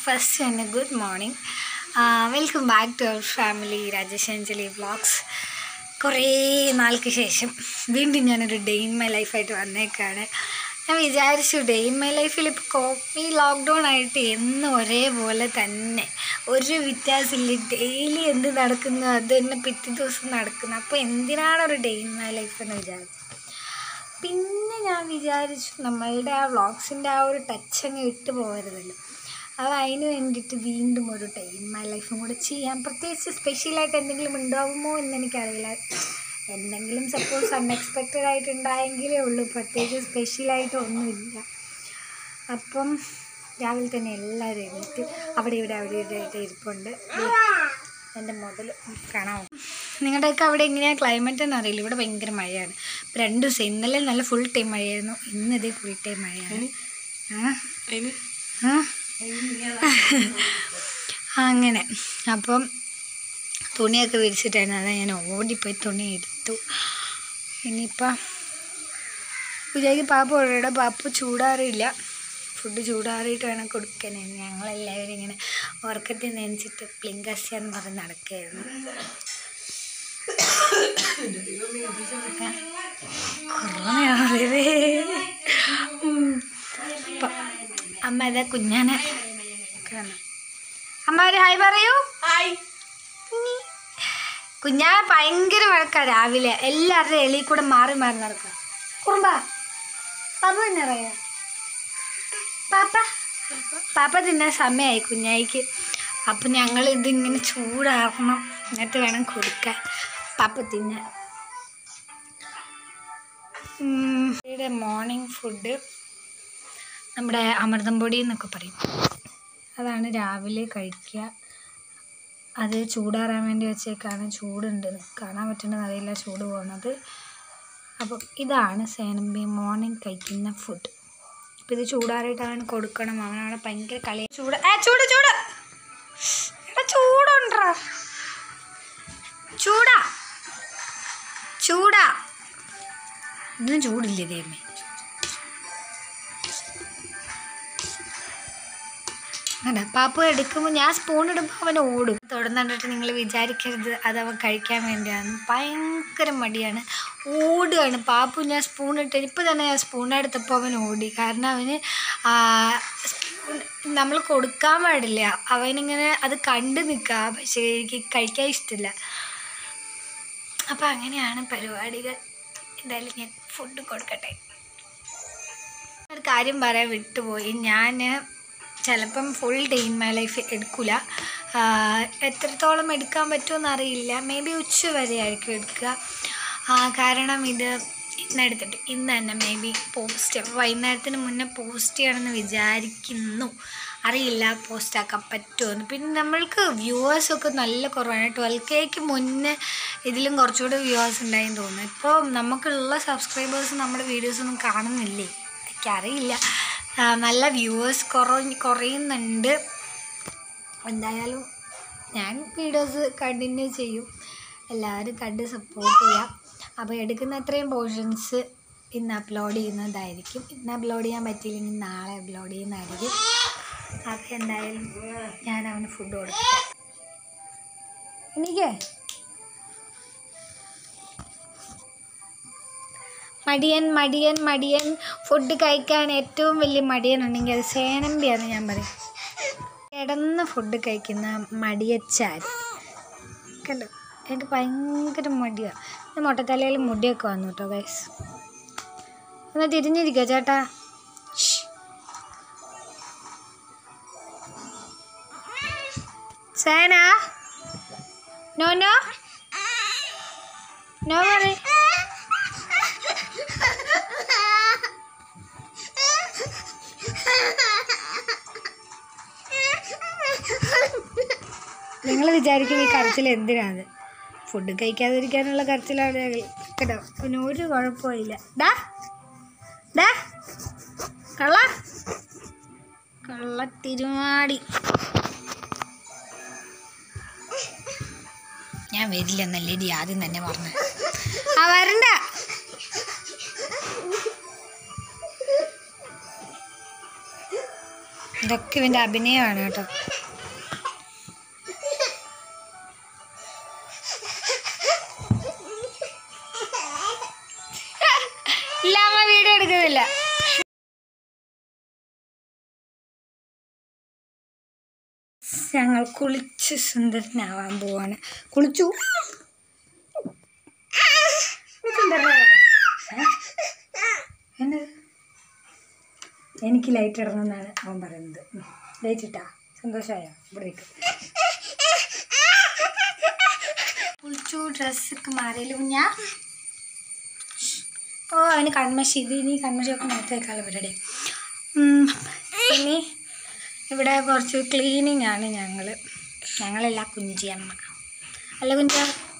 First തന്നെ good morning welcome back to our family Rajesh Anjali vlogs കുറേ നാൾക്ക് ശേഷം വീണ്ടും ഞാനൊരു ഡേ ഇൻ മൈ ലൈഫായിട്ട് വന്നേക്കാണ് ഞാൻ വിചാരിച്ചു ഡേ ഇൻ മൈ ലൈഫിൽ ഇപ്പോൾ കോപ്പി ലോക്ക്ഡൗൺ ആയിട്ട് എന്നും ഒരേപോലെ തന്നെ ഒരു വ്യത്യാസമില്ല ഡെയിലി എന്ത് നടക്കുന്നു അത് തന്നെ പിറ്റേ ദിവസം നടക്കുന്നു അപ്പോൾ എന്തിനാണ് ഒരു ഡേ ഇൻ മൈ ലൈഫ് എന്ന് വിചാരിച്ചു പിന്നെ ഞാൻ വിചാരിച്ചു നമ്മളുടെ ആ വ്ളോഗ്സിൻ്റെ ആ ഒരു ടച്ച് അങ്ങ് വിട്ടു പോകരുതല്ലോ അത് അതിന് വേണ്ടിയിട്ട് വീണ്ടും ഒരു ടൈം മൈ ലൈഫും കൂടെ ചെയ്യാം പ്രത്യേകിച്ച് സ്പെഷ്യലായിട്ട് എന്തെങ്കിലും ഉണ്ടാകുമോ എന്ന് എനിക്കറിയില്ല എന്തെങ്കിലും സപ്പോസ് അൺഎക്സ്പെക്റ്റഡ് ആയിട്ട് ഉണ്ടായെങ്കിലേ ഉള്ളൂ പ്രത്യേകിച്ച് സ്പെഷ്യലായിട്ട് ഒന്നുമില്ല അപ്പം രാവിലെ തന്നെ എല്ലാവരും എണീറ്റ് അവിടെ ഇവിടെ അവിടെ ഇവിടെ ആയിട്ട് ഇരിപ്പുണ്ട് എൻ്റെ മുതൽ കാണാമോ നിങ്ങളുടെയൊക്കെ അവിടെ എങ്ങനെയാണ് ക്ലൈമറ്റ് എന്ന് അറിയില്ല ഇവിടെ ഭയങ്കര മഴയാണ് ഇപ്പം രണ്ട് ദിവസം ഇന്നലെ നല്ല ഫുൾ ടൈം മഴയായിരുന്നു ഇന്ന് ഇതേ ഫുൾ ടൈം മഴയാണ് ആ ആ അങ്ങനെ അപ്പം തുണിയൊക്കെ വിരിച്ചിട്ടായിരുന്നു അതാ ഞാൻ ഓടിപ്പോയി തുണി എടുത്തു ഇനിയിപ്പം വിചാരിക്കും പാപ്പ ഇവിടെ പാപ്പ ചൂടാറിയില്ല ഫുഡ് ചൂടാറിയിട്ട് വേണം കൊടുക്കാൻ ഞങ്ങളെല്ലാവരും ഇങ്ങനെ ഉറക്കത്തിൽ നനച്ചിട്ട് പ്ലിങ്കസ്യ എന്ന് പറഞ്ഞ് നടക്കുകയായിരുന്നു കൊറോണയാണല്ലേ അപ്പം അമ്മ ഇതാ കുഞ്ഞാനെ കാണാം. അമ്മ ഒരു ഹായ് പറയൂ കുഞ്ഞാ ഭയങ്കര വഴക്കാ രാവിലെ എല്ലാവരുടെയും എളി കൂടെ മാറി മാറി നടക്കുക കുറുമ്പ പാപ്പ തന്നെ അറിയാം പാപ്പ പാപ്പ തിന്നാൻ സമയമായി കുഞ്ഞായിക്ക് അപ്പം ഞങ്ങൾ ഇതിങ്ങനെ ചൂടാറണം എന്നിട്ട് വേണം കൊടുക്കാൻ പാപ്പ തിന്നാൻ ഉം, ഇവിടെ മോർണിംഗ് ഫുഡ് നമ്മുടെ അമൃതം പൊടി എന്നൊക്കെ പറയും അതാണ് രാവിലെ കഴിക്കുക അത് ചൂടാറാൻ വേണ്ടി വെച്ചേക്കാണ് ചൂടുണ്ട് കാണാൻ പറ്റുന്നത് അറിയില്ല ചൂട് പോകുന്നത് അപ്പം ഇതാണ് സേനമ്പി മോർണിംഗ് കഴിക്കുന്ന ഫുഡ് അപ്പം ഇത് ചൂടാറിയിട്ട് അവൻ കൊടുക്കണം അവനവിടെ ഭയങ്കര കളി ചൂട് ഏ ചൂട് ചൂട് എടാ ചൂടുണ്ടാ ചൂടാ ചൂടാ ഇതിന് ചൂടില്ലേ ദൈവമേ അങ്ങനെ പാപ്പ എടുക്കുമ്പോൾ ഞാൻ സ്പൂൺ ഇടുമ്പോൾ അവൻ ഓടും തുടർന്നിട്ട് നിങ്ങൾ വിചാരിക്കരുത് അത് അവൻ കഴിക്കാൻ വേണ്ടിയാണ് ഭയങ്കര മടിയാണ് ഓടുകയാണ് പാപ്പു ഞാൻ സ്പൂൺ ഇട്ട് ഇപ്പോൾ തന്നെ ഞാൻ സ്പൂൺ എടുത്തപ്പോൾ അവൻ ഓടി കാരണം അവന് ആ, സ്പൂൺ നമ്മൾ കൊടുക്കാൻ പാടില്ല അവനിങ്ങനെ അത് കണ്ടു നിൽക്കുക പക്ഷേ എനിക്ക് കഴിക്കാൻ ഇഷ്ടമില്ല അപ്പം അങ്ങനെയാണ് പരിപാടികൾ എന്തായാലും ഞാൻ ഫുഡ് കൊടുക്കട്ടെ ഒരു കാര്യം പറയാൻ വിട്ടുപോയി ഞാൻ ചിലപ്പം full day in my life എടുക്കില്ല എത്രത്തോളം എടുക്കാൻ പറ്റുമെന്ന് അറിയില്ല മേ ബി ഉച്ച വരെ ആയിരിക്കും എടുക്കുക ആ, കാരണം ഇത് ഇന്ന് എടുത്തിട്ട് ഇന്ന് തന്നെ മേ ബി പോസ്റ്റ് വൈകുന്നേരത്തിന് മുന്നേ പോസ്റ്റ് ചെയ്യണമെന്ന് വിചാരിക്കുന്നു അറിയില്ല പോസ്റ്റ് ആക്കാൻ പറ്റുമെന്ന് പിന്നെ നമ്മൾക്ക് വ്യൂവേഴ്സൊക്കെ നല്ല കുറവാണ് ട്വൽവ് കെക്ക് മുന്നേ ഇതിലും കുറച്ചുകൂടി വ്യൂവേഴ്സ് ഉണ്ടായെന്ന് തോന്നുന്നു ഇപ്പോൾ നമുക്കുള്ള സബ്സ്ക്രൈബേഴ്സ് നമ്മുടെ വീഡിയോസൊന്നും കാണുന്നില്ലേ എനിക്കറിയില്ല ആ, നല്ല വ്യൂവേഴ്സ് കുറ കുറയുന്നുണ്ട് എന്തായാലും ഞാൻ വീഡിയോസ് കണ്ടിന്യൂ ചെയ്യും എല്ലാവരും കണ്ട് സപ്പോർട്ട് ചെയ്യാം അപ്പോൾ എടുക്കുന്ന അത്രയും പോർഷൻസ് ഇന്ന് അപ്ലോഡ് ചെയ്യുന്നതായിരിക്കും ഇന്ന് അപ്ലോഡ് ചെയ്യാൻ പറ്റിയില്ലെങ്കിൽ നാളെ അപ്ലോഡ് ചെയ്യുന്നതായിരിക്കും അപ്പോൾ എന്തായാലും ഞാൻ അവന് ഫുഡ് കൊടുക്കട്ടെ എനിക്ക് മടിയൻ മടിയൻ മടിയൻ ഫുഡ് കഴിക്കാൻ ഏറ്റവും വലിയ മടിയൻ ഉണ്ടെങ്കിൽ അത് സേനമ്പിയാണ് ഞാൻ പറയും കിടന്ന് ഫുഡ് കഴിക്കുന്ന മടിയച്ചാൽ കണ്ടോ എനിക്ക് ഭയങ്കര മടിയാണ് ഇത് മുട്ടത്തലയിൽ മുടിയൊക്കെ വന്നു കേട്ടോ ഗൈസ് ഒന്ന് തിരിഞ്ഞിരിക്കോ ചേട്ടാ ശ്ശ്. സേന നോ നോ നോ പറ നിങ്ങൾ വിചാരിക്കും ഈ കരച്ചിൽ എന്തിനാണ് ഫുഡ് കഴിക്കാതിരിക്കാനുള്ള കരച്ചിലാണ് കേട്ടോ പിന്നെ ഒരു കുഴപ്പമില്ല ഡാ ഡാ കള്ള കള്ള തിരുമാടി ഞാൻ വരില്ലെന്നല്ലേ ആദ്യം തന്നെ പറഞ്ഞു ആ വരണ്ട ഇതൊക്കെ ഇവൻ്റെ അഭിനയമാണ് കേട്ടോ ഇല്ല അമ്മ വീഡിയോ എടുക്കുന്നില്ല ഞങ്ങൾ കുളിച്ച് സുന്ദരനാവാൻ പോവാണ് കുളിച്ചു നീ സുന്ദരനാവാൻ. ഏ? എന്നത് എനിക്ക് ലൈറ്റ് ഇടണമെന്നാണ് അവൻ പറയുന്നത് ലൈറ്റ് ഇട്ടാ സന്തോഷമായോ ഇവിടെ നിൽക്ക്. കുളിച്ചു ഡ്രസ്സൊക്കെ മാറിയില്ല കുഞ്ഞാ ഓ അവന് കൺമശി ഇത് ഇനി കൺമശിയൊക്കെ നേരത്തെ വെക്കാനുള്ള പരിപാടി ഉം, ഇനി ഇവിടെ കുറച്ച് ക്ലീനിങ് ആണ് ഞങ്ങൾ ഞങ്ങളല്ല കുഞ്ചിയമ്മ അല്ല കുഞ്ച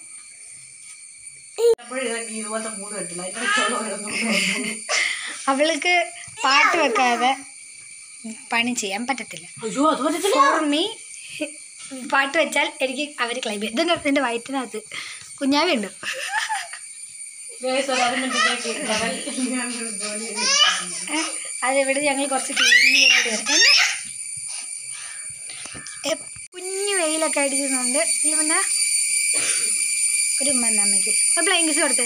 അവൾക്ക് പാട്ട് വെക്കാതെ പണി ചെയ്യാൻ പറ്റത്തില്ല അയ്യോ അത് പറ്റത്തില്ല ഫോർ മീ പാട്ട് വെച്ചാൽ എനിക്ക് അവർ ക്ലൈം ചെയ്യും ഇതിൻ്റെ ഇതിൻ്റെ വയറ്റിനകത്ത് കുഞ്ഞാവുണ്ട് അതിവിടെ ഞങ്ങൾ കുറച്ച് ക്ലീനിങ് പരിപാടി വരും എ, കുഞ്ഞു വെയിലൊക്കെ അടിക്കുന്നുണ്ട് ഇല്ല പിന്നെ ഒരു ഉമ്മ എന്നാ അമ്മയ്ക്ക് ഒരു ബ്ലാങ്കറ്റ്സ് കൊടുത്ത്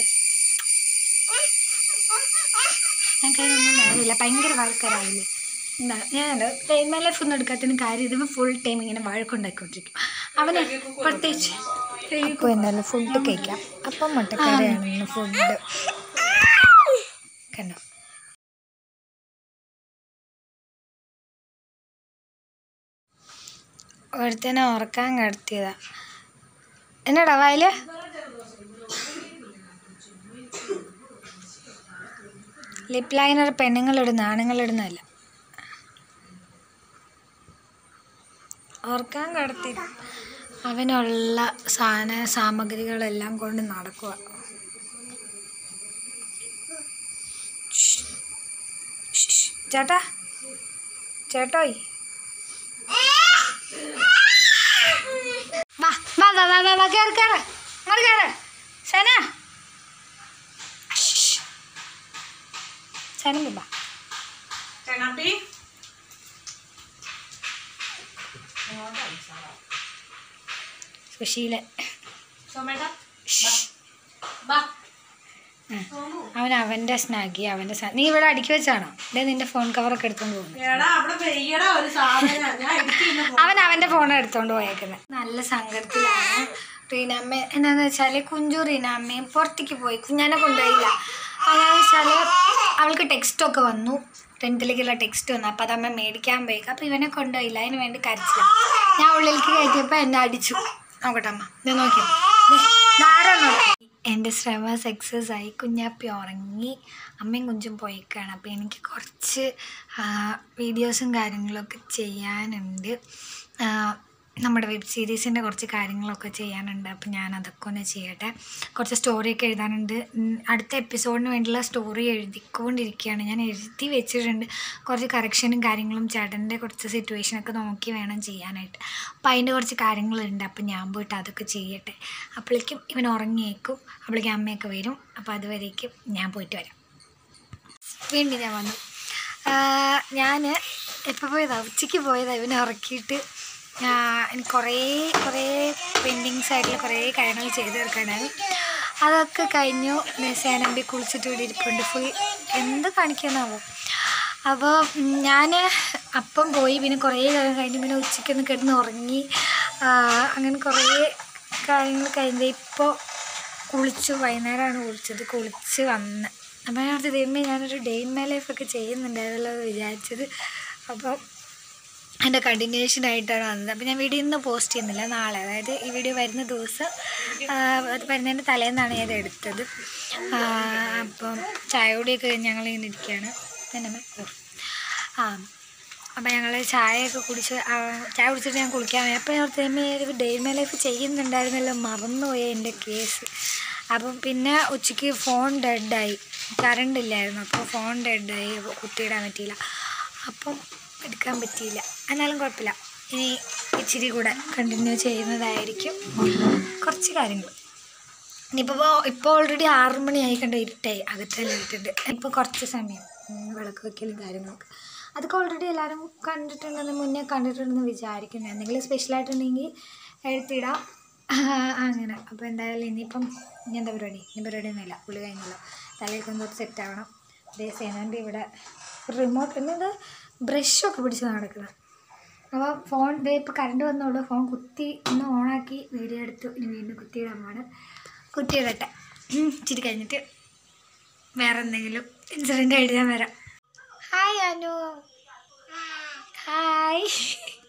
ഞങ്ങൾക്ക് അതിനൊന്നും നേരമില്ല ഭയങ്കര വഴക്കരാവില്ലേ എന്താ ഞാൻ ടൈം ലൈഫ് ഒന്നും എടുക്കാത്തതിന് കാര്യം ഇത് ഫുൾ ടൈം ഇങ്ങനെ വഴക്കുണ്ടാക്കിക്കൊണ്ടിരിക്കും അവന് പ്രത്യേകിച്ച് അപ്പോൾ എന്തായാലും ഫുഡ് കഴിക്കാം അപ്പം മുട്ടക്കറിയാണ് ഇന്ന് ഫുഡ് കണ്ടോ ഒരുത്തനെ ഉറക്കാൻ കിടത്തിയതാ എന്നാടാ വായില് ലിപ് ലൈനർ പെണ്ണുങ്ങളിടുന്ന ആണുങ്ങളിടുന്നതല്ല ഓർക്കാൻ കിടത്തി അവനുള്ള സാധന സാമഗ്രികളെല്ലാം കൊണ്ട് നടക്കുക ചേട്ടാ ചേട്ടോയ് വാ വാ വാ വാ വാ വാ കയറ് കയറ് അങ്ങോട്ട് കയറ് സന സന വാ ചേങ്ങാപ്പി സുശീലൻ സോമേട്ടാ ബാ അവൻ അവൻ്റെ സ്നാഗി അവൻ്റെ സാ- നീ ഇവിടെ അടുക്കി വെച്ചാണോ ഇതേ നിന്റെ ഫോൺ കവറൊക്കെ എടുത്തോണ്ട് പോകുന്നു എടാ അവിടെ പെയ്യടാ ഒരു സാധനം ഞാൻ എടുത്തില്ല അവൻ അവൻ്റെ ഫോൺ എടുത്തോണ്ട് പോയേക്കുന്നത് നല്ല സങ്കടത്തിലാണ് റീനാമ്മ എന്താന്ന് വെച്ചാൽ കുഞ്ചു റീനാമ്മയും പുറത്തേക്ക് പോയി കുഞ്ഞാനെ കൊണ്ടുപോയില്ല അതാന്ന് വെച്ചാൽ അവൾക്ക് ടെക്സ്റ്റൊക്കെ വന്നു ടെൻത്തിലേക്കുള്ള ടെക്സ്റ്റ് വന്നു അപ്പോൾ അതമ്മ മേടിക്കാൻ പോയി അപ്പോൾ ഇവനെ കൊണ്ടുപോയില്ല അതിന് വേണ്ടി കരച്ചില്ല ഞാൻ ഉള്ളിലേക്ക് കയറ്റിയപ്പോൾ എന്നെ അടിച്ചു നോക്കട്ടെ അമ്മ ഞാൻ നോക്കിയോ എൻ്റെ ശ്രമ സക്സസ് ആയി കുഞ്ഞാപ്പി ഉറങ്ങി അമ്മയും കുഞ്ചും പോയേക്കാണ് അപ്പോൾ എനിക്ക് കുറച്ച് വീഡിയോസും കാര്യങ്ങളൊക്കെ ചെയ്യാനുണ്ട് ആ, നമ്മുടെ വെബ് സീരീസിൻ്റെ കുറച്ച് കാര്യങ്ങളൊക്കെ ചെയ്യാനുണ്ട് അപ്പോൾ ഞാൻ അതൊക്കെ ഒന്ന് ചെയ്യട്ടെ കുറച്ച് സ്റ്റോറിയൊക്കെ എഴുതാനുണ്ട് ഉം, അടുത്ത എപ്പിസോഡിന് വേണ്ടിയുള്ള സ്റ്റോറി എഴുതിക്കൊണ്ടിരിക്കുകയാണ് ഞാൻ എഴുതി വെച്ചിട്ടുണ്ട് കുറച്ച് കറക്ഷനും കാര്യങ്ങളും ചേട്ടൻ്റെ കുറച്ച് സിറ്റുവേഷനൊക്കെ നോക്കി വേണം ചെയ്യാനായിട്ട് അപ്പോൾ അതിൻ്റെ കുറച്ച് കാര്യങ്ങളുണ്ട് അപ്പോൾ ഞാൻ പോയിട്ട് അതൊക്കെ ചെയ്യട്ടെ അപ്പോഴേക്കും ഇവൻ ഉറങ്ങിയേക്കും അപ്പോഴേക്കും അമ്മയൊക്കെ വരും അപ്പോൾ അതുവരേക്കും ഞാൻ പോയിട്ട് വരാം വീണ്ടും ഞാൻ വന്നു ഞാൻ എപ്പോൾ പോയതാ ഉച്ചയ്ക്ക് പോയതാ ഇവനെ ഉറക്കിയിട്ട് ആ, എനിക്ക് കുറേ കുറേ പെൻഡിങ്സ് ആയിട്ടുള്ള കുറേ കാര്യങ്ങൾ ചെയ്ത് തീർക്കാനായി അതൊക്കെ കഴിഞ്ഞു സേനമ്പി കുളിച്ചിട്ട് ഇവിടെ ഇരിപ്പുണ്ട് ഫുൾ എന്ത് കാണിക്കാനാവോ അപ്പോൾ ഞാൻ അപ്പം പോയി പിന്നെ കുറേ കാലം കഴിഞ്ഞ് പിന്നെ ഉച്ചയ്ക്കൊന്ന് കിടന്ന് ഉറങ്ങി ആ, അങ്ങനെ കുറേ കാര്യങ്ങൾ കഴിഞ്ഞ് ഇപ്പോൾ കുളിച്ചു വൈകുന്നേരമാണ് കുളിച്ചത് കുളിച്ച് വന്ന് അപ്പം ഞാൻ ഓർത്ത് ദൈവമേ ഞാനൊരു ഡേ ഇൻ മൈ ലൈഫൊക്കെ ചെയ്യുന്നുണ്ടായിരുന്നല്ലോ എന്ന് വിചാരിച്ചത് അപ്പം എൻ്റെ കണ്ടിന്യൂഷൻ ആയിട്ടാണ് വന്നത് അപ്പോൾ ഞാൻ വീഡിയോ ഇന്ന് പോസ്റ്റ് ചെയ്യുന്നില്ല നാളെ അതായത് ഈ വീഡിയോ വരുന്ന ദിവസം ആ, അത് വരുന്നതിൻ്റെ തലേന്നാണ് ഞാൻ ഇത് എടുത്തത് ആ, അപ്പം ചായ കുടിയൊക്കെ കഴിഞ്ഞ് ഞങ്ങൾ ഇങ്ങനെ ഇരിക്കുകയാണ് എന്നമ്മ ആ അപ്പം ഞങ്ങൾ ചായയൊക്കെ കുടിച്ച് ആ, ചായ കുടിച്ചിട്ട് ഞാൻ കുളിക്കാൻ പോയി അപ്പോൾ ഞാൻ ഓർത്തമ്മ ഒരു ഡേ മൈ ലൈഫ് ചെയ്യുന്നുണ്ടായിരുന്നല്ലോ മറന്നുപോയ എൻ്റെ കേസ് അപ്പം പിന്നെ ഉച്ചയ്ക്ക് ഫോൺ ഡെഡായി കറണ്ട് ഇല്ലായിരുന്നു അപ്പോൾ ഫോൺ ഡെഡായി കുത്തിയിടാൻ പറ്റിയില്ല അപ്പം എടുക്കാൻ പറ്റിയില്ല എന്നാലും കുഴപ്പമില്ല ഇനി ഇച്ചിരി കൂടെ കണ്ടിന്യൂ ചെയ്യുന്നതായിരിക്കും കുറച്ച് കാര്യങ്ങൾ ഇനിയിപ്പോൾ ഇപ്പോൾ ഓൾറെഡി ആറ് മണിയായി കണ്ട് ഇരുട്ടായി അകത്തെല്ലാം ഇട്ടിട്ടുണ്ട് ഇപ്പോൾ കുറച്ച് സമയം ഉം, വിളക്ക് വയ്ക്കലും കാര്യങ്ങളൊക്കെ അതൊക്കെ ഓൾറെഡി എല്ലാവരും കണ്ടിട്ടുണ്ടെന്ന് മുന്നേ കണ്ടിട്ടുണ്ടെന്ന് വിചാരിക്കുന്നു എന്തെങ്കിലും സ്പെഷ്യലായിട്ടുണ്ടെങ്കിൽ എഴുത്തിടാം അങ്ങനെ അപ്പോൾ എന്തായാലും ഇനിയിപ്പം ഇനി എന്താ പരിപാടി ഇനി പരിപാടിയൊന്നുമില്ല പുള്ളി കഴിഞ്ഞല്ലോ തലയിൽ കൊണ്ടൊരു സെറ്റ് ആവണം അതേ സേനൻ്റെ ഇവിടെ റിമോട്ട് എന്നത് ബ്രഷൊക്കെ പിടിച്ച് നടക്കണം അപ്പോൾ ഫോൺ ദേ ഇപ്പോൾ കറണ്ട് വന്നോളൂ ഫോൺ കുത്തി ഒന്ന് ഓണാക്കി വീഡിയോ എടുത്തു ഇനി വീണ്ടും കുത്തിയിടാൻ പോണ് കുത്തിയിടട്ടെ ഇച്ചിരി കഴിഞ്ഞിട്ട് വേറെ എന്തെങ്കിലും ഇൻസിഡൻ്റ് ആയിട്ട് ഞാൻ വരാം ഹായ് അനു ഹായ്